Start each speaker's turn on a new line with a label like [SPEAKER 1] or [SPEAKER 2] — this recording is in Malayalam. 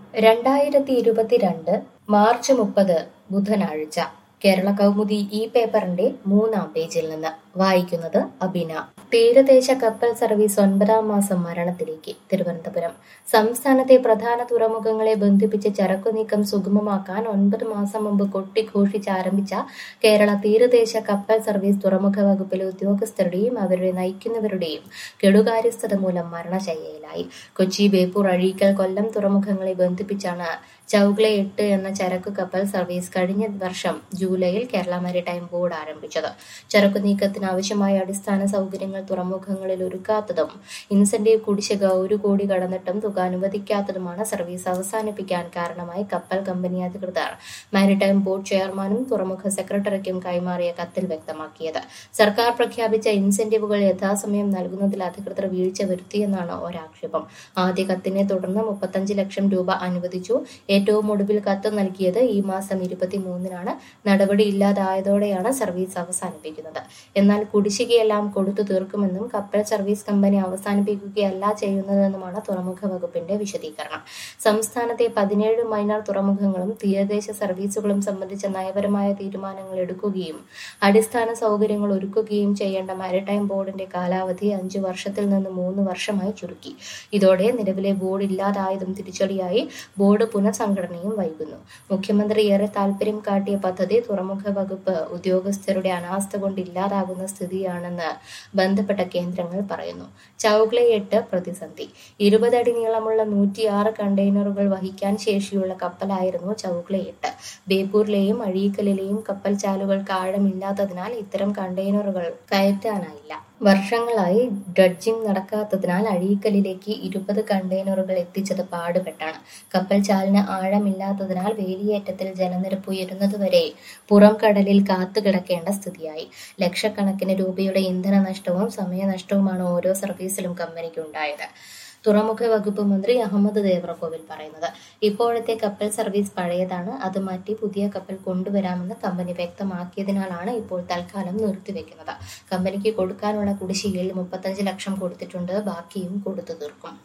[SPEAKER 1] രണ്ടായിരത്തി ഇരുപത്തിരണ്ട് മാർച്ച് മുപ്പത് ബുധനാഴ്ച കേരള കൗമുദി ഈ പേപ്പറിന്റെ മൂന്നാം പേജിൽ നിന്ന് വായിക്കുന്നത് അബിന തീരദേശ കപ്പൽ സർവീസ് ഒൻപതാം മാസം മരണത്തിലേക്ക് തിരുവനന്തപുരം സംസ്ഥാനത്തെ പ്രധാന തുറമുഖങ്ങളെ ബന്ധിപ്പിച്ച് ചരക്കു നീക്കം സുഗമമാക്കാൻ ഒൻപത് മാസം മുമ്പ് കൊട്ടിഘോഷിച്ച് ആരംഭിച്ച കേരള തീരദേശ കപ്പൽ സർവീസ് തുറമുഖ വകുപ്പിലെ ഉദ്യോഗസ്ഥരുടെയും അവരെ നയിക്കുന്നവരുടെയും കെടുകാര്യസ്ഥത മൂലം മരണശയ്യയിലായി കൊച്ചി ബേപ്പൂർ അഴീക്കൽ കൊല്ലം തുറമുഖങ്ങളെ ബന്ധിപ്പിച്ചാണ് ചൌഗ്ലെ എട്ട് എന്ന ചരക്കു കപ്പൽ സർവീസ് കഴിഞ്ഞ വർഷം ജൂലൈയിൽ കേരള മാരിടൈം ബോർഡ് ആരംഭിച്ചത് ചരക്കു നീക്കത്തിന് ആവശ്യമായ അടിസ്ഥാന സൗകര്യങ്ങൾ തുറമുഖങ്ങളിൽ ഒരുക്കാത്തതും ഇൻസെന്റീവ് കുടിശ്ശിക ഒരു കോടി കടന്നിട്ടും തുക അനുവദിക്കാത്തതുമാണ് സർവീസ് അവസാനിപ്പിക്കാൻ കാരണമായി കപ്പൽ കമ്പനി അധികൃതർ മാരിടൈം ബോർഡ് ചെയർമാനും തുറമുഖ സെക്രട്ടറിക്കും കൈമാറിയ കത്തിൽ വ്യക്തമാക്കിയത് സർക്കാർ പ്രഖ്യാപിച്ച ഇൻസെന്റീവുകൾ യഥാസമയം നൽകുന്നതിൽ അധികൃതർ വീഴ്ച വരുത്തിയെന്നാണ് ഒരാക്ഷേപം ആദ്യ കത്തിനെ തുടർന്ന് മുപ്പത്തഞ്ച് ലക്ഷം രൂപ അനുവദിച്ചു ഏറ്റവും ഒടുവിൽ കത്ത് നൽകിയത് ഈ മാസം ഇരുപത്തിമൂന്നിനാണ് നടപടി ഇല്ലാതായതോടെയാണ് സർവീസ് അവസാനിപ്പിക്കുന്നത് എന്നാൽ കുടിശ്ശികയെല്ലാം കൊടുത്തു തീർക്കുമെന്നും കപ്പൽ സർവീസ് കമ്പനി അവസാനിപ്പിക്കുകയല്ല ചെയ്യുന്നതെന്നുമാണ് തുറമുഖ വകുപ്പിന്റെ വിശദീകരണം സംസ്ഥാനത്തെ പതിനേഴ് മൈനർ തുറമുഖങ്ങളും തീരദേശ സർവീസുകളും സംബന്ധിച്ച നയപരമായ തീരുമാനങ്ങൾ എടുക്കുകയും അടിസ്ഥാന സൗകര്യങ്ങൾ ഒരുക്കുകയും ചെയ്യേണ്ട മാരിടൈം ബോർഡിന്റെ കാലാവധി അഞ്ചു വർഷത്തിൽ നിന്ന് മൂന്ന് വർഷമായി ചുരുക്കി ഇതോടെ നിലവിലെ ബോർഡ് ഇല്ലാതായതും തിരിച്ചടിയായി ബോർഡ് പുനഃസംഘടനയും വൈകുന്നു മുഖ്യമന്ത്രി ഏറെ താൽപര്യം കാട്ടിയ പദ്ധതി തുറമുഖ വകുപ്പ് ഉദ്യോഗസ്ഥരുടെ അനാസ്ഥ കൊണ്ട് ഇല്ലാതാകുന്ന സ്ഥിതിയാണെന്ന് ബന്ധപ്പെട്ട കേന്ദ്രങ്ങൾ പറയുന്നു ചൌഗ്ലെ എട്ട് പ്രതിസന്ധി ഇരുപതടി നീളമുള്ള നൂറ്റിയാറ് കണ്ടെയ്നറുകൾ വഹിക്കാൻ ശേഷിയുള്ള കപ്പലായിരുന്നു ചൌഗ്ലെ എട്ട് ബേപ്പൂരിലെയും അഴീക്കലിലെയും കപ്പൽ ചാലുകൾക്ക് ആഴമില്ലാത്തതിനാൽ ഇത്തരം കണ്ടെയ്നറുകൾ കയറ്റാനായില്ല വർഷങ്ങളായി ഡ്രഡ്ജിംഗ് നടക്കാത്തതിനാൽ അഴീക്കലിലേക്ക് ഇരുപത് കണ്ടെയ്നറുകൾ എത്തിച്ചത് പാടുപെട്ടാണ് കപ്പൽ ചാലിന് ആഴമില്ലാത്തതിനാൽ വേലിയേറ്റത്തിൽ ജലനിരപ്പ് ഉയരുന്നതുവരെ പുറം കടലിൽ കാത്തുകിടക്കേണ്ട സ്ഥിതിയായി ലക്ഷക്കണക്കിന് രൂപയുടെ ഇന്ധന നഷ്ടവും സമയനഷ്ടവുമാണ് ഓരോ സർവീസിലും കമ്പനിക്ക് ഉണ്ടായത് തുറമുഖ വകുപ്പ് മന്ത്രി അഹമ്മദ് ദേവറകോവിൽ പറയുന്നത് ഇപ്പോഴത്തെ കപ്പൽ സർവീസ് പഴയതാണ് അത് മാറ്റി പുതിയ കപ്പൽ കൊണ്ടുവരാമെന്ന് കമ്പനി വ്യക്തമാക്കിയതിനാലാണ് ഇപ്പോൾ തൽക്കാലം നിർത്തിവെക്കുന്നത് കമ്പനിക്ക് കൊടുക്കാനുള്ള കുടിശ്ശികയിൽ മുപ്പത്തഞ്ച് ലക്ഷം കൊടുത്തിട്ടുണ്ട് ബാക്കിയും കൊടുത്തു തീർക്കും